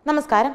നമസ്കാരം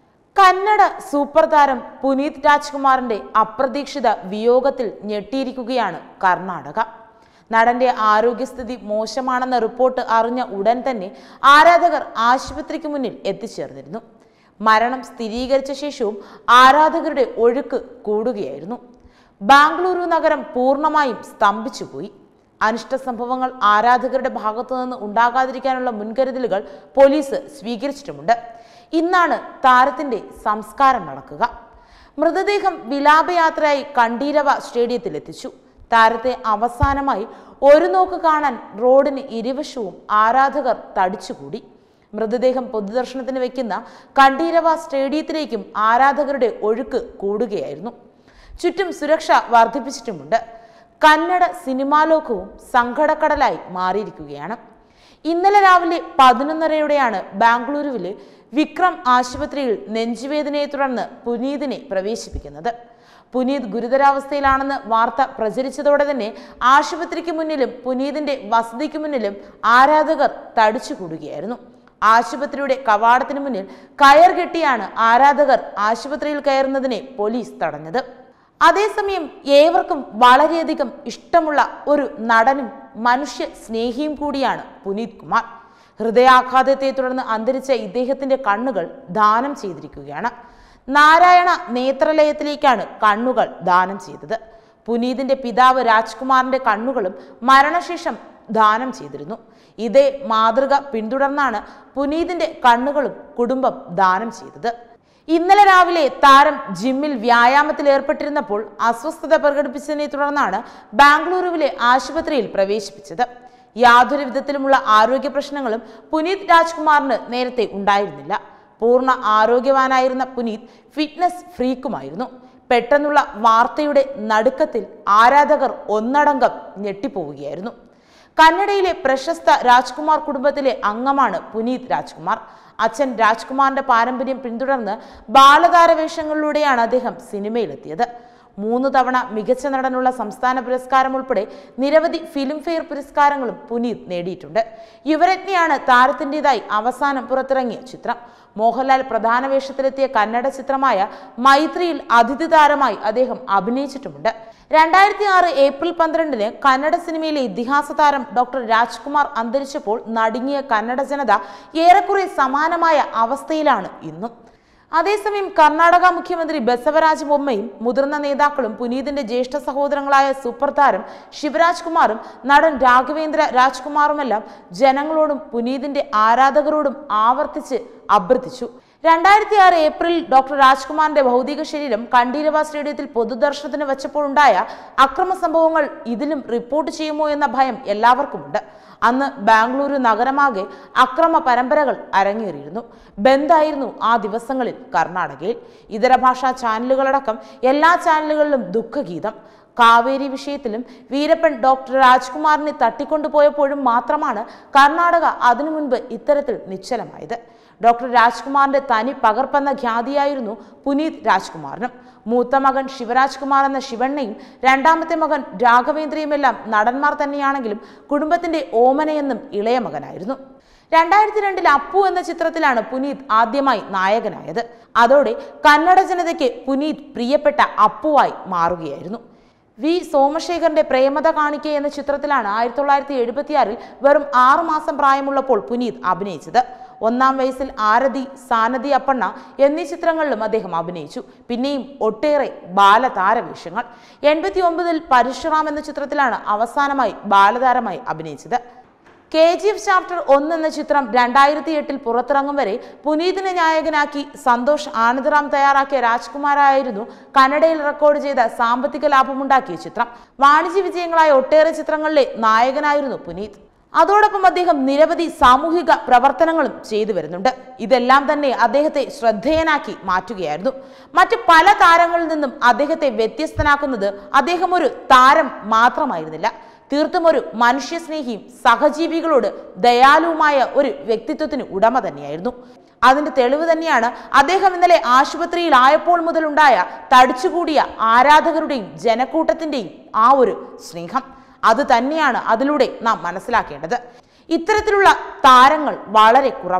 കന്നഡ സൂപ്പർ താരം പുനീത് രാജ്കുമാറിന്റെ അപ്രതീക്ഷിത വിയോഗത്തിൽ ഞെട്ടിയിരിക്കുകയാണ് കർണാടക നടന്റെ ആരോഗ്യസ്ഥിതി മോശമാണെന്ന റിപ്പോർട്ട് അറിഞ്ഞ ഉടൻ തന്നെ ആരാധകർ ആശുപത്രിക്ക് മുന്നിൽ എത്തിച്ചേർന്നിരുന്നു മരണം സ്ഥിരീകരിച്ച ശേഷവും ആരാധകരുടെ ഒഴുക്ക് കൂടുകയായിരുന്നു ബാംഗ്ലൂരു നഗരം പൂർണ്ണമായും സ്തംഭിച്ചുപോയി അനിഷ്ട സംഭവങ്ങൾ ആരാധകരുടെ ഭാഗത്തു നിന്ന് ഉണ്ടാകാതിരിക്കാനുള്ള മുൻകരുതലുകൾ പോലീസ് സ്വീകരിച്ചിട്ടുമുണ്ട് ഇന്നാണ് താരത്തിന്റെ സംസ്കാരം നടക്കുക മൃതദേഹം വിലാപയാത്രയായി കണ്ടീരവ സ്റ്റേഡിയത്തിൽ എത്തിച്ചു താരത്തെ അവസാനമായി ഒരു നോക്ക് കാണാൻ റോഡിന് ഇരുവശവും ആരാധകർ തടിച്ചുകൂടി മൃതദേഹം പൊതുദർശനത്തിന് വെക്കുന്ന കണ്ടീരവ സ്റ്റേഡിയത്തിലേക്കും ആരാധകരുടെ ഒഴുക്ക് കൂടുകയായിരുന്നു ചുറ്റും സുരക്ഷ വർദ്ധിപ്പിച്ചിട്ടുമുണ്ട് കന്നഡ സിനിമാ ലോകവും സങ്കടക്കടലായി മാറിയിരിക്കുകയാണ് ഇന്നലെ രാവിലെ പതിനൊന്നരയോടെയാണ് ബാംഗ്ലൂരുവിലെ വിക്രം ആശുപത്രിയിൽ നെഞ്ചുവേദനയെ തുടർന്ന് പുനീതിനെ പ്രവേശിപ്പിക്കുന്നത് പുനീത് ഗുരുതരാവസ്ഥയിലാണെന്ന് വാർത്ത പ്രചരിച്ചതോടെ തന്നെ ആശുപത്രിക്ക് മുന്നിലും പുനീതിന്റെ വസതിക്ക് മുന്നിലും ആരാധകർ തടിച്ചുകൂടുകയായിരുന്നു ആശുപത്രിയുടെ കവാടത്തിന് മുന്നിൽ കയർ കെട്ടിയാണ് ആരാധകർ ആശുപത്രിയിൽ കയറുന്നതിനെ പോലീസ് തടഞ്ഞത് അതേസമയം ഏവർക്കും വളരെയധികം ഇഷ്ടമുള്ള ഒരു നടനും മനുഷ്യ സ്നേഹിയും കൂടിയാണ് പുനീത് കുമാർ ഹൃദയാഘാതത്തെ തുടർന്ന് അന്തരിച്ച ഇദ്ദേഹത്തിന്റെ കണ്ണുകൾ ദാനം ചെയ്തിരിക്കുകയാണ് നാരായണ നേത്രലയത്തിലേക്കാണ് കണ്ണുകൾ ദാനം ചെയ്തത് പുനീതിന്റെ പിതാവ് രാജ്കുമാറിന്റെ കണ്ണുകളും മരണശേഷം ദാനം ചെയ്തിരുന്നു ഇതേ മാതൃക പിന്തുടർന്നാണ് പുനീതിന്റെ കണ്ണുകളും കുടുംബം ദാനം ചെയ്തത് ഇന്നലെ രാവിലെ താരം ജിമ്മിൽ വ്യായാമത്തിൽ ഏർപ്പെട്ടിരുന്നപ്പോൾ അസ്വസ്ഥത പ്രകടിപ്പിച്ചതിനെ തുടർന്നാണ് ബാംഗ്ലൂരുവിലെ ആശുപത്രിയിൽ പ്രവേശിപ്പിച്ചത് യാതൊരു വിധത്തിലുമുള്ള ആരോഗ്യ പ്രശ്നങ്ങളും പുനീത് രാജ്കുമാറിന് നേരത്തെ ഉണ്ടായിരുന്നില്ല പൂർണ്ണ ആരോഗ്യവാനായിരുന്ന പുനീത് ഫിറ്റ്നസ് ഫ്രീക്കുമായിരുന്നു പെട്ടെന്നുള്ള വാർത്തയുടെ നടുക്കത്തിൽ ആരാധകർ ഒന്നടങ്കം ഞെട്ടിപ്പോവുകയായിരുന്നു കന്നഡയിലെ പ്രശസ്ത രാജ്കുമാർ കുടുംബത്തിലെ അംഗമാണ് പുനീത് രാജ്കുമാർ അച്ഛൻ രാജ്കുമാറിന്റെ പാരമ്പര്യം പിന്തുടർന്ന് ബാലതാര വേഷങ്ങളിലൂടെയാണ് അദ്ദേഹം സിനിമയിലെത്തിയത് മൂന്ന് തവണ മികച്ച നടനുള്ള സംസ്ഥാന പുരസ്കാരം ഉൾപ്പെടെ നിരവധി ഫിലിംഫെയർ പുരസ്കാരങ്ങളും പുനീത് നേടിയിട്ടുണ്ട് യുവരത്നയാണ് താരത്തിൻ്റെതായി അവസാനം പുറത്തിറങ്ങിയ ചിത്രം മോഹൻലാൽ പ്രധാന വേഷത്തിലെത്തിയ കന്നഡ ചിത്രമായ മൈത്രിയിൽ അതിഥി താരമായി അദ്ദേഹം അഭിനയിച്ചിട്ടുമുണ്ട് രണ്ടായിരത്തി ആറ് ഏപ്രിൽ പന്ത്രണ്ടിന് കന്നഡ സിനിമയിലെ ഇതിഹാസ താരം ഡോക്ടർ രാജ്കുമാർ അന്തരിച്ചപ്പോൾ നടുങ്ങിയ കന്നഡ ജനത ഏറെക്കുറെ സമാനമായ അവസ്ഥയിലാണ് ഇന്നും അതേസമയം കർണാടക മുഖ്യമന്ത്രി ബസവരാജ് ബൊമ്മയും മുതിർന്ന നേതാക്കളും പുനീതിന്റെ ജ്യേഷ്ഠ സഹോദരങ്ങളായ സൂപ്പർ താരം ശിവരാജ് കുമാറും നടൻ രാഘവേന്ദ്ര രാജ്കുമാറുമെല്ലാം ജനങ്ങളോടും പുനീതിന്റെ ആരാധകരോടും ആവർത്തിച്ച് അഭ്യർത്ഥിച്ചു രണ്ടായിരത്തി ആറ് ഏപ്രിൽ ഡോക്ടർ രാജ്കുമാറിന്റെ ഭൗതിക ശരീരം കണ്ടീരവ സ്റ്റേഡിയത്തിൽ പൊതുദർശനത്തിന് വെച്ചപ്പോഴുണ്ടായ അക്രമ സംഭവങ്ങൾ ഇതിലും റിപ്പോർട്ട് ചെയ്യുമോ എന്ന ഭയം എല്ലാവർക്കുമുണ്ട് അന്ന് ബാംഗ്ലൂരു നഗരമാകെ അക്രമ പരമ്പരകൾ അരങ്ങേറിയിരുന്നു ബന്ദായിരുന്നു ആ ദിവസങ്ങളിൽ കർണാടകയിൽ ഇതര ഭാഷാ ചാനലുകളടക്കം എല്ലാ ചാനലുകളിലും ദുഃഖഗീതം കാവേരി വിഷയത്തിലും വീരപ്പൻ ഡോക്ടർ രാജ്കുമാറിനെ തട്ടിക്കൊണ്ടുപോയപ്പോഴും മാത്രമാണ് കർണാടക അതിനു മുൻപ് ഇത്തരത്തിൽ നിശ്ചലമായത് ഡോക്ടർ രാജ്കുമാറിന്റെ തനി പകർപ്പെന്ന ഖ്യാതിയായിരുന്നു പുനീത് രാജ്കുമാറിനും മൂത്ത മകൻ ശിവരാജ് കുമാർ എന്ന ശിവണ്ണയും രണ്ടാമത്തെ മകൻ രാഘവേന്ദ്രയുമെല്ലാം നടന്മാർ തന്നെയാണെങ്കിലും കുടുംബത്തിന്റെ ഓമനയെന്നും ഇളയ മകനായിരുന്നു രണ്ടായിരത്തി രണ്ടിൽ അപ്പു എന്ന ചിത്രത്തിലാണ് പുനീത് ആദ്യമായി നായകനായത് അതോടെ കന്നഡ ജനതയ്ക്ക് പുനീത് പ്രിയപ്പെട്ട അപ്പുവായി മാറുകയായിരുന്നു വി സോമശേഖരന്റെ പ്രേമത കാണിക്കെ എന്ന ചിത്രത്തിലാണ് ആയിരത്തി തൊള്ളായിരത്തി എഴുപത്തിയാറിൽ വെറും ആറു മാസം പ്രായമുള്ളപ്പോൾ പുനീത് അഭിനയിച്ചത് ഒന്നാം വയസ്സിൽ ആരതി സാനതി അപ്പണ്ണ എന്നീ ചിത്രങ്ങളിലും അദ്ദേഹം അഭിനയിച്ചു പിന്നെയും ഒട്ടേറെ ബാലതാരവേഷങ്ങൾ എൺപത്തി ഒമ്പതിൽ പരശുറാം എന്ന ചിത്രത്തിലാണ് അവസാനമായി ബാലതാരമായി അഭിനയിച്ചത് കെ ജി എഫ് ചാപ്റ്റർ ഒന്ന് എന്ന ചിത്രം രണ്ടായിരത്തി എട്ടിൽ പുറത്തിറങ്ങും വരെ പുനീതിനെ നായകനാക്കി സന്തോഷ് ആനന്ദറാം തയ്യാറാക്കിയ രാജ്കുമാരായിരുന്നു കന്നഡയിൽ റെക്കോർഡ് ചെയ്ത സാമ്പത്തിക ലാഭമുണ്ടാക്കിയ ചിത്രം വാണിജ്യ വിജയങ്ങളായ ഒട്ടേറെ ചിത്രങ്ങളിലെ നായകനായിരുന്നു പുനീത് അതോടൊപ്പം അദ്ദേഹം നിരവധി സാമൂഹിക പ്രവർത്തനങ്ങളും ചെയ്തു വരുന്നുണ്ട് ഇതെല്ലാം തന്നെ അദ്ദേഹത്തെ ശ്രദ്ധേയനാക്കി മാറ്റുകയായിരുന്നു മറ്റ് പല താരങ്ങളിൽ നിന്നും അദ്ദേഹത്തെ വ്യത്യസ്തനാക്കുന്നത് അദ്ദേഹം ഒരു താരം മാത്രമായിരുന്നില്ല തീർത്തും ഒരു മനുഷ്യസ്നേഹിയും സഹജീവികളോട് ദയാലുവുമായ ഒരു വ്യക്തിത്വത്തിന് ഉടമ തന്നെയായിരുന്നു അതിന്റെ തെളിവ് തന്നെയാണ് അദ്ദേഹം ഇന്നലെ ആശുപത്രിയിലായപ്പോൾ മുതലുണ്ടായ തടിച്ചുകൂടിയ ആരാധകരുടെയും ജനക്കൂട്ടത്തിന്റെയും ആ ഒരു സ്നേഹം അത് തന്നെയാണ് അതിലൂടെ നാം മനസ്സിലാക്കേണ്ടത് ഇത്തരത്തിലുള്ള താരങ്ങൾ വളരെ കുറവാണ്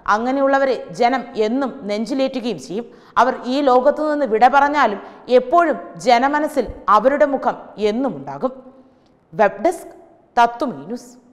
അങ്ങനെയുള്ളവരെ ജനം എന്നും നെഞ്ചിലേറ്റുകയും ചെയ്യും അവർ ഈ ലോകത്തു നിന്ന് വിട പറഞ്ഞാലും എപ്പോഴും ജനമനസ്സിൽ അവരുടെ മുഖം എന്നും ഉണ്ടാകും വെബ് ഡെസ്ക് തത്തുമീ ന്യൂസ്